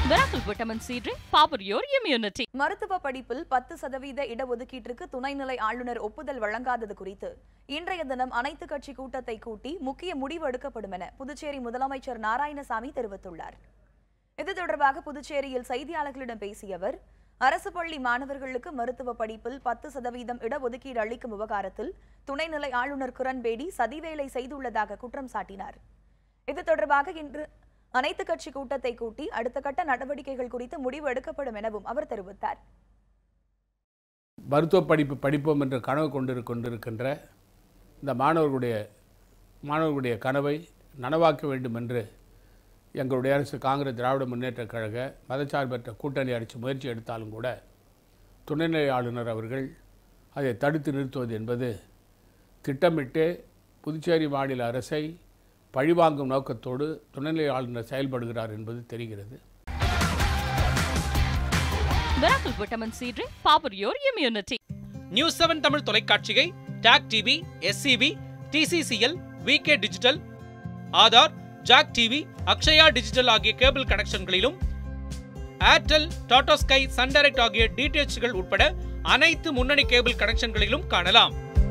Miracle Vitamin C Drink, power your immunity. மருத்துவ படிப்பில் பத்து சதவீத இடஒதுக்கீட்டிற்கு துணைநிலை ஆளுநர் ஒப்புதல் வழங்காதது குறித்து இன்றைய தினம் அனைத்து கட்சி கூட்டத்தை கூட்டி முக்கிய முடிவு எடுக்கப்படும் என புதுச்சேரி முதலமைச்சர் நாராயணசாமி தெரிவித்துள்ளார் இது தொடர்பாக புதுச்சேரியில் செய்தியாளர்களிடம் பேசிய அவர் அரசு பள்ளி மாணவர்களுக்கு மருத்துவ படிப்பில் பத்து சதவீதம் இடஒதுக்கீடு அளிக்கும் விவகாரத்தில் துணைநிலை ஆளுநர் கிரண்பேடி சதிவேலை செய்துள்ளதாக குற்றம் சாட்டினார் இது தொடர்பாக இன்று அனைத்து கட்சி கூட்டத்தை கூட்டி அடுத்த கட்ட நடவடிக்கைகள் குறித்து முடிவு எடுக்கப்படும் எனவும் அவர் தெரிவித்தார் மருத்துவ படிப்பு படிப்போம் என்ற கனவு கொண்டு கொண்டிருக்கின்ற இந்த மாணவர்களுடைய மாணவர்களுடைய கனவை நனவாக்க வேண்டும் என்று எங்களுடைய அரசு காங்கிரஸ் திராவிட முன்னேற்றக் கழக மதச்சார்பற்ற கூட்டணி அரசு முயற்சி எடுத்தாலும் கூட துணைநிலை ஆளுநர் அவர்கள் அதை தடுத்து நிறுத்துவது என்பது திட்டமிட்டு புதுச்சேரி மாநில அரசை பழிவாங்கும் நோக்கத்தோடு துணைநிலை ஆளுநர் செயல்படுகிறார் என்பது தெரிகிறது Miracle Vitamin C Drink, power your immunity. News seven Tamil தொலைக்காட்சியை TAC TV SCP TCCL VK digital Aadhaar Jak TV Akshaya digital ஆகிய கேபிள் கனெக்ஷன்களிலும் Airtel Tata Sky Sun Direct ஆகிய டிடிஎச்கள் உட்பட அனைத்து முன்னணி கேபிள் கனெக்ஷன்களிலும் காணலாம்